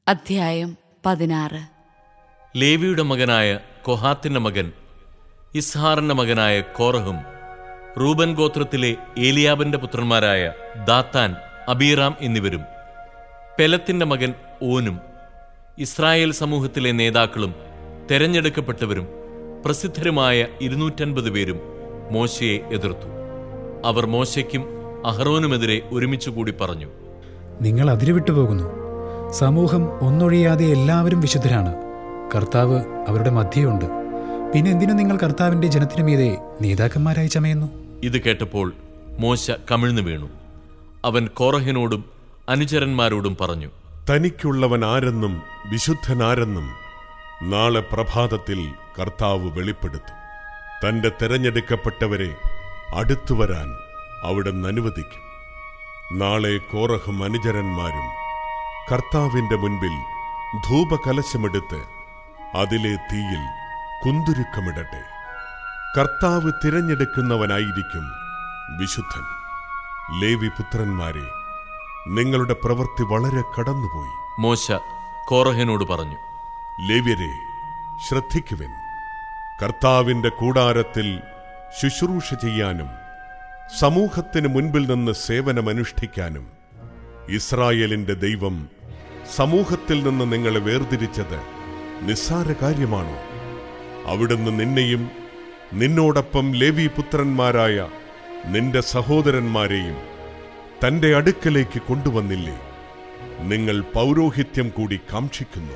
അധ്യായം പതിനാറ് ലേവിയുടെ മകനായ കൊഹാത്തിന്റെ മകൻ ഇസ്ഹാറിന്റെ മകനായ കോറഹും റൂബൻ ഗോത്രത്തിലെ ഏലിയാബിന്റെ പുത്രന്മാരായ ദാത്താൻ അബീറാം എന്നിവരും പെലത്തിന്റെ മകൻ ഓനും ഇസ്രായേൽ സമൂഹത്തിലെ നേതാക്കളും തെരഞ്ഞെടുക്കപ്പെട്ടവരും പ്രസിദ്ധരുമായ ഇരുന്നൂറ്റൻപത് പേരും മോശയെ എതിർത്തു അവർ മോശയ്ക്കും അഹ്റോനുമെതിരെ ഒരുമിച്ചുകൂടി പറഞ്ഞു നിങ്ങൾ അതിരുവിട്ടു പോകുന്നു സമൂഹം ഒന്നൊഴിയാതെ എല്ലാവരും വിശുദ്ധരാണ് കർത്താവ് അവരുടെ മധ്യയുണ്ട് പിന്നെ എന്തിനു നിങ്ങൾ കർത്താവിന്റെ ജനത്തിനു മീതെ നേതാക്കന്മാരായി ചമയുന്നു ഇത് കേട്ടപ്പോൾ മോശ കമിഴ്ന്നു വീണു അവൻ കോറഹിനോടും അനുചരന്മാരോടും പറഞ്ഞു തനിക്കുള്ളവൻ ആരെന്നും വിശുദ്ധനാരെന്നും നാളെ പ്രഭാതത്തിൽ കർത്താവ് വെളിപ്പെടുത്തും തന്റെ തെരഞ്ഞെടുക്കപ്പെട്ടവരെ അടുത്തുവരാൻ അവിടുന്ന് അനുവദിക്കും നാളെ കോറഹും അനുചരന്മാരും കർത്താവിന്റെ മുൻപിൽ ധൂപകലശമെടുത്ത് അതിലെ തീയിൽ കുന്തുരുക്കമിടട്ടെ കർത്താവ് തിരഞ്ഞെടുക്കുന്നവനായിരിക്കും വിശുദ്ധൻ ലേവി പുത്രന്മാരെ നിങ്ങളുടെ പ്രവൃത്തി വളരെ കടന്നുപോയി മോശ കോറഹിനോട് പറഞ്ഞു ലേവ്യരെ ശ്രദ്ധിക്കുവിൻ കർത്താവിന്റെ കൂടാരത്തിൽ ശുശ്രൂഷ ചെയ്യാനും സമൂഹത്തിന് മുൻപിൽ നിന്ന് സേവനമനുഷ്ഠിക്കാനും ഇസ്രായേലിന്റെ ദൈവം സമൂഹത്തിൽ നിന്ന് നിങ്ങളെ വേർതിരിച്ചത് നിസ്സാര കാര്യമാണോ അവിടുന്ന് നിന്നെയും നിന്നോടൊപ്പം ലേവി പുത്രന്മാരായ നിന്റെ സഹോദരന്മാരെയും തന്റെ അടുക്കലേക്ക് കൊണ്ടുവന്നില്ലേ നിങ്ങൾ പൗരോഹിത്യം കൂടി കാക്ഷിക്കുന്നു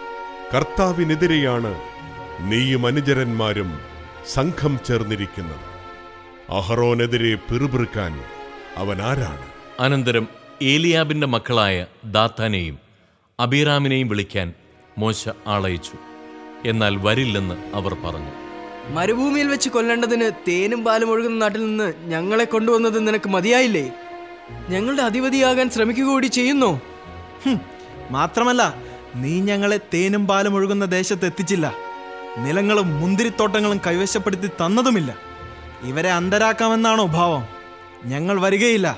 കർത്താവിനെതിരെയാണ് നീയും അനുചരന്മാരും സംഘം ചേർന്നിരിക്കുന്നത് അഹറോനെതിരെ പിറുപിറുക്കാൻ അവൻ ആരാണ് അനന്തരം ഏലിയാബിന്റെ മക്കളായ ദാത്താനെയും അബീറാമിനെയും വിളിക്കാൻ മോശ ആളയച്ചു എന്നാൽ വരില്ലെന്ന് അവർ പറഞ്ഞു മരുഭൂമിയിൽ വെച്ച് കൊല്ലേണ്ടതിന് തേനും പാലും ഒഴുകുന്ന നാട്ടിൽ നിന്ന് ഞങ്ങളെ കൊണ്ടുവന്നത് നിനക്ക് മതിയായില്ലേ ഞങ്ങളുടെ അധിപതിയാകാൻ ശ്രമിക്കുക കൂടി ചെയ്യുന്നോ ഹും, മാത്രമല്ല നീ ഞങ്ങളെ തേനും പാലും ഒഴുകുന്ന ദേശത്ത് എത്തിച്ചില്ല നിലങ്ങളും മുന്തിരിത്തോട്ടങ്ങളും കൈവശപ്പെടുത്തി തന്നതുമില്ല ഇവരെ അന്തരാക്കാമെന്നാണോ ഭാവം ഞങ്ങൾ വരികയില്ല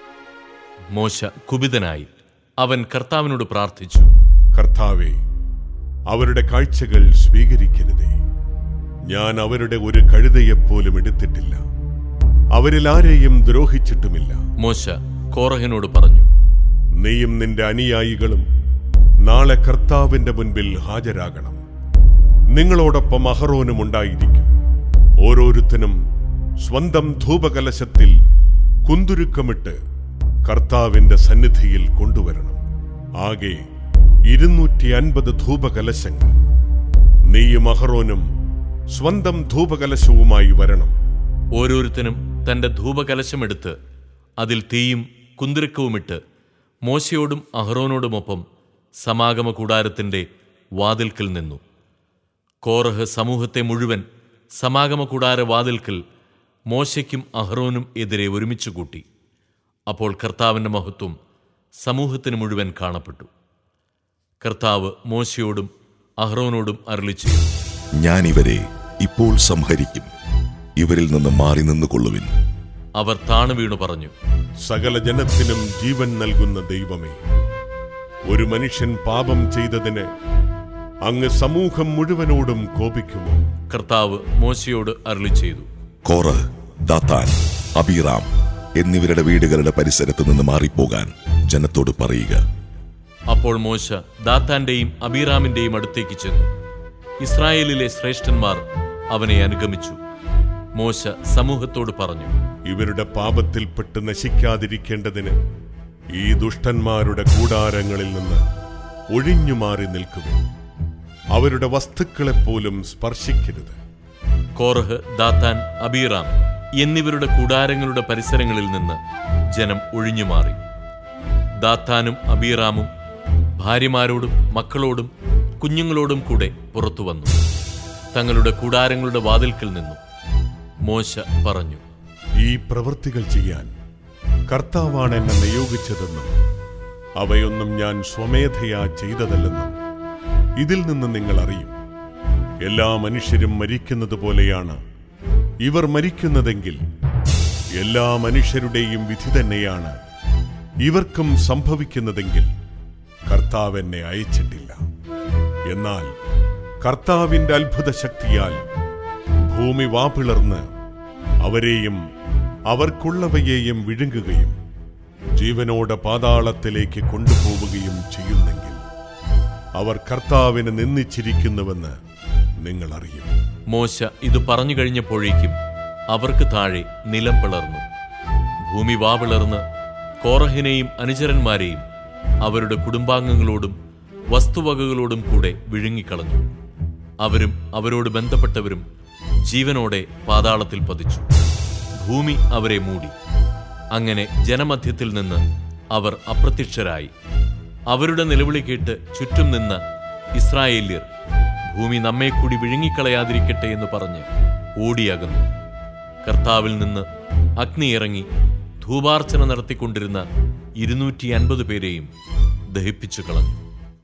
മോശ കുപിതനായി അവൻ കർത്താവിനോട് പ്രാർത്ഥിച്ചു കർത്താവെ അവരുടെ കാഴ്ചകൾ സ്വീകരിക്കരുതേ ഞാൻ അവരുടെ ഒരു കഴുതയെപ്പോലും എടുത്തിട്ടില്ല അവരിൽ ആരെയും ദ്രോഹിച്ചിട്ടുമില്ല മോശ കോറഹിനോട് പറഞ്ഞു നീയും നിന്റെ അനുയായികളും നാളെ കർത്താവിന്റെ മുൻപിൽ ഹാജരാകണം നിങ്ങളോടൊപ്പം അഹറോനും ഉണ്ടായിരിക്കും ഓരോരുത്തനും സ്വന്തം ധൂപകലശത്തിൽ കുന്തുരുക്കമിട്ട് കർത്താവിന്റെ സന്നിധിയിൽ കൊണ്ടുവരണം ആകെ ഇരുന്നൂറ്റി അൻപത് ധൂപകലശങ്ങൾ നീയും അഹറോനും സ്വന്തം ധൂപകലശവുമായി വരണം ഓരോരുത്തനും തന്റെ ധൂപകലശമെടുത്ത് അതിൽ തീയും കുന്തിരക്കവുമിട്ട് മോശയോടും അഹ്റോനോടുമൊപ്പം സമാഗമ കൂടാരത്തിന്റെ വാതിൽക്കൽ നിന്നു കോറഹ് സമൂഹത്തെ മുഴുവൻ സമാഗമ കൂടാര വാതിൽക്കൽ മോശയ്ക്കും അഹ്റോനും എതിരെ ഒരുമിച്ച് കൂട്ടി അപ്പോൾ കർത്താവിന്റെ മഹത്വം സമൂഹത്തിന് മുഴുവൻ കാണപ്പെട്ടു കർത്താവ് മോശയോടും അഹ്റോനോടും അരുളി ചെയ്തു ഞാൻ ഇവരെ ഇപ്പോൾ സംഹരിക്കും ഇവരിൽ നിന്ന് മാറി നിന്നുകൊള്ളുവിൻ അവർ താണു വീണു പറഞ്ഞു സകല ജനത്തിനും ജീവൻ നൽകുന്ന ദൈവമേ ഒരു മനുഷ്യൻ പാപം ചെയ്തതിന് അങ്ങ് സമൂഹം മുഴുവനോടും കോപിക്കുമോ കർത്താവ് മോശയോട് അരുളി ചെയ്തു കോറ് ദാത്താൻ അബീറാം എന്നിവരുടെ വീടുകളുടെ പരിസരത്ത് നിന്ന് മാറിപ്പോകാൻ ജനത്തോട് പറയുക അപ്പോൾ മോശ ദാത്താന്റെയും അബീറാമിന്റെയും അടുത്തേക്ക് ചെന്നു ഇസ്രായേലിലെ ശ്രേഷ്ഠന്മാർ അവനെ അനുഗമിച്ചു മോശ സമൂഹത്തോട് പറഞ്ഞു ഇവരുടെ പാപത്തിൽപ്പെട്ട് നശിക്കാതിരിക്കേണ്ടതിന് ഈ ദുഷ്ടന്മാരുടെ കൂടാരങ്ങളിൽ നിന്ന് ഒഴിഞ്ഞു മാറി നിൽക്കുവിൻ അവരുടെ വസ്തുക്കളെപ്പോലും സ്പർശിക്കരുത് കോറഹ് ദാത്താൻ അബീറാം എന്നിവരുടെ കൂടാരങ്ങളുടെ പരിസരങ്ങളിൽ നിന്ന് ജനം ഒഴിഞ്ഞുമാറി ദാത്താനും അബീറാമും ഭാര്യമാരോടും മക്കളോടും കുഞ്ഞുങ്ങളോടും കൂടെ പുറത്തു വന്നു തങ്ങളുടെ കൂടാരങ്ങളുടെ വാതിൽക്കൽ നിന്നു മോശ പറഞ്ഞു ഈ പ്രവൃത്തികൾ ചെയ്യാൻ കർത്താവാണ് എന്നെ നിയോഗിച്ചതെന്നും അവയൊന്നും ഞാൻ സ്വമേധയാ ചെയ്തതല്ലെന്നും ഇതിൽ നിന്ന് നിങ്ങൾ അറിയും എല്ലാ മനുഷ്യരും മരിക്കുന്നത് പോലെയാണ് ഇവർ മരിക്കുന്നതെങ്കിൽ എല്ലാ മനുഷ്യരുടെയും വിധി തന്നെയാണ് ഇവർക്കും സംഭവിക്കുന്നതെങ്കിൽ കർത്താവ് എന്നെ അയച്ചിട്ടില്ല എന്നാൽ കർത്താവിന്റെ അത്ഭുത ശക്തിയാൽ ഭൂമി വാപിളർന്ന് അവരെയും അവർക്കുള്ളവയെയും വിഴുങ്ങുകയും ജീവനോടെ പാതാളത്തിലേക്ക് കൊണ്ടുപോവുകയും ചെയ്യുന്നെങ്കിൽ അവർ കർത്താവിനെ നിന്ദിച്ചിരിക്കുന്നുവെന്ന് നിങ്ങൾ അറിയും മോശ ഇത് പറഞ്ഞു കഴിഞ്ഞപ്പോഴേക്കും അവർക്ക് താഴെ നിലം പിളർന്നു ഭൂമി വാപിളർന്ന് കോറഹിനെയും അനുചരന്മാരെയും അവരുടെ കുടുംബാംഗങ്ങളോടും വസ്തുവകകളോടും കൂടെ വിഴുങ്ങിക്കളഞ്ഞു അവരും അവരോട് ബന്ധപ്പെട്ടവരും ജീവനോടെ പാതാളത്തിൽ പതിച്ചു ഭൂമി അവരെ മൂടി അങ്ങനെ ജനമധ്യത്തിൽ നിന്ന് അവർ അപ്രത്യക്ഷരായി അവരുടെ നിലവിളി കേട്ട് ചുറ്റും നിന്ന ഇസ്രായേല്യർ ഭൂമി നമ്മെ കൂടി വിഴുങ്ങിക്കളയാതിരിക്കട്ടെ എന്ന് പറഞ്ഞ് ഓടിയകന്നു കർത്താവിൽ നിന്ന് അഗ്നി ഇറങ്ങി ധൂപാർച്ചന നടത്തിക്കൊണ്ടിരുന്ന ഇരുന്നൂറ്റി അൻപത് പേരെയും ദഹിപ്പിച്ചു കളഞ്ഞു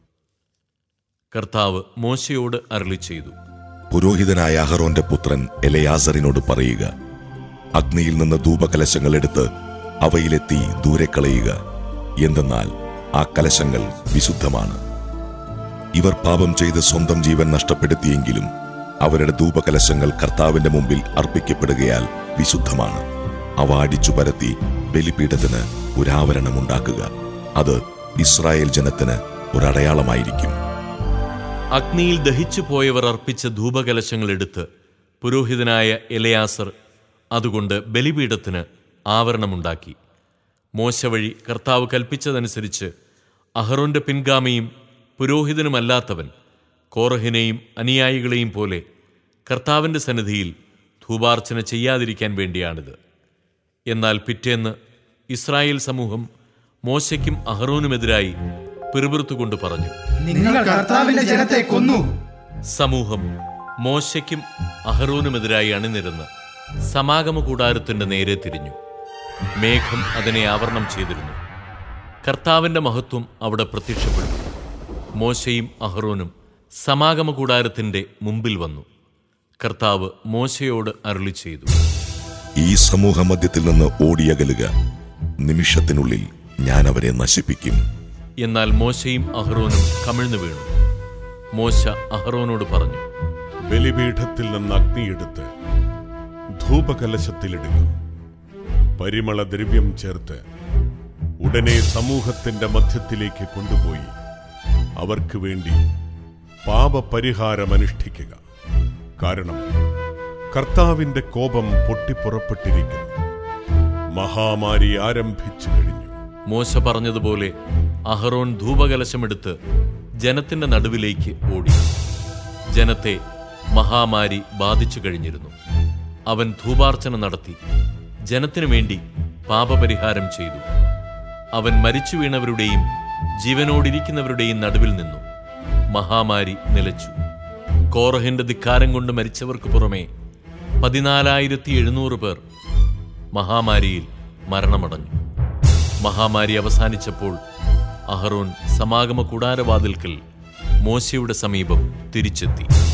കർത്താവ് മോശയോട് അരളി ചെയ്തു പുരോഹിതനായ അഹറോന്റെ പുത്രൻ എലയാസറിനോട് പറയുക അഗ്നിയിൽ നിന്ന് ധൂപകലശങ്ങൾ എടുത്ത് അവയിലെ തീ ദൂരെ കളയുക എന്തെന്നാൽ ആ കലശങ്ങൾ വിശുദ്ധമാണ് ഇവർ പാപം ചെയ്ത് സ്വന്തം ജീവൻ നഷ്ടപ്പെടുത്തിയെങ്കിലും അവരുടെ ധൂപകലശങ്ങൾ കർത്താവിന്റെ മുമ്പിൽ അർപ്പിക്കപ്പെടുകയാൽ വിശുദ്ധമാണ് അവ അടിച്ചു പരത്തി ബലിപീഠത്തിന് ഒരാവരണമുണ്ടാക്കുക അത് ഇസ്രായേൽ ജനത്തിന് ഒരടയാളമായിരിക്കും അഗ്നിയിൽ ദഹിച്ചു പോയവർ അർപ്പിച്ച ധൂപകലശങ്ങൾ എടുത്ത് പുരോഹിതനായ എലയാസർ അതുകൊണ്ട് ബലിപീഠത്തിന് ആവരണമുണ്ടാക്കി മോശ വഴി കർത്താവ് കൽപ്പിച്ചതനുസരിച്ച് അഹറോന്റെ പിൻഗാമിയും പുരോഹിതനുമല്ലാത്തവൻ കോറഹിനെയും അനുയായികളെയും പോലെ കർത്താവിന്റെ സന്നിധിയിൽ ധൂപാർച്ചന ചെയ്യാതിരിക്കാൻ വേണ്ടിയാണിത് എന്നാൽ പിറ്റേന്ന് ഇസ്രായേൽ സമൂഹം മോശയ്ക്കും അഹറോനുമെതിരായി പിറുപിറുത്തുകൊണ്ട് പറഞ്ഞു നിങ്ങൾ കർത്താവിന്റെ ജനത്തെ കൊന്നു സമൂഹം മോശയ്ക്കും അഹറോനുമെതിരായി അണിനിരന്ന് സമാഗമ കൂടാരത്തിന്റെ നേരെ തിരിഞ്ഞു മേഘം അതിനെ ആവരണം ചെയ്തിരുന്നു കർത്താവിന്റെ മഹത്വം അവിടെ പ്രത്യക്ഷപ്പെട്ടു മോശയും അഹറോനും സമാഗമ കൂടാരത്തിന്റെ മുമ്പിൽ വന്നു കർത്താവ് മോശയോട് അരുളി ചെയ്തു ഈ സമൂഹ മധ്യത്തിൽ നിന്ന് ഓടിയകലുക നിമിഷത്തിനുള്ളിൽ ഞാൻ അവരെ നശിപ്പിക്കും എന്നാൽ മോശയും അഹറോനും കമിഴ്ന്നു വീണു മോശ അഹറോനോട് പറഞ്ഞു ബലിപീഠത്തിൽ നിന്ന് അഗ്നിയെടുത്ത് ധൂപകലശത്തിലിടുക പരിമള ദ്രവ്യം ചേർത്ത് ഉടനെ സമൂഹത്തിന്റെ മധ്യത്തിലേക്ക് കൊണ്ടുപോയി അവർക്ക് വേണ്ടി പാപപരിഹാരം അനുഷ്ഠിക്കുക കാരണം കർത്താവിന്റെ കോപം പൊട്ടിപ്പുറപ്പെട്ടിരിക്കുന്നു മഹാമാരി ആരംഭിച്ചു കഴിഞ്ഞു മോശ പറഞ്ഞതുപോലെ അഹറോൻ ധൂപകലശമെടുത്ത് ജനത്തിന്റെ നടുവിലേക്ക് ഓടി ജനത്തെ മഹാമാരി ബാധിച്ചു കഴിഞ്ഞിരുന്നു അവൻ ധൂപാർച്ചന നടത്തി ജനത്തിനു വേണ്ടി പാപപരിഹാരം ചെയ്തു അവൻ മരിച്ചു വീണവരുടെയും ജീവനോടിരിക്കുന്നവരുടെയും നടുവിൽ നിന്നു മഹാമാരി നിലച്ചു കോറഹിന്റെ ധിക്കാരം കൊണ്ട് മരിച്ചവർക്ക് പുറമെ പതിനാലായിരത്തി എഴുന്നൂറ് പേർ മഹാമാരിയിൽ മരണമടഞ്ഞു മഹാമാരി അവസാനിച്ചപ്പോൾ അഹറോൻ സമാഗമ കൂടാരവാതിൽക്കൽ മോശയുടെ സമീപം തിരിച്ചെത്തി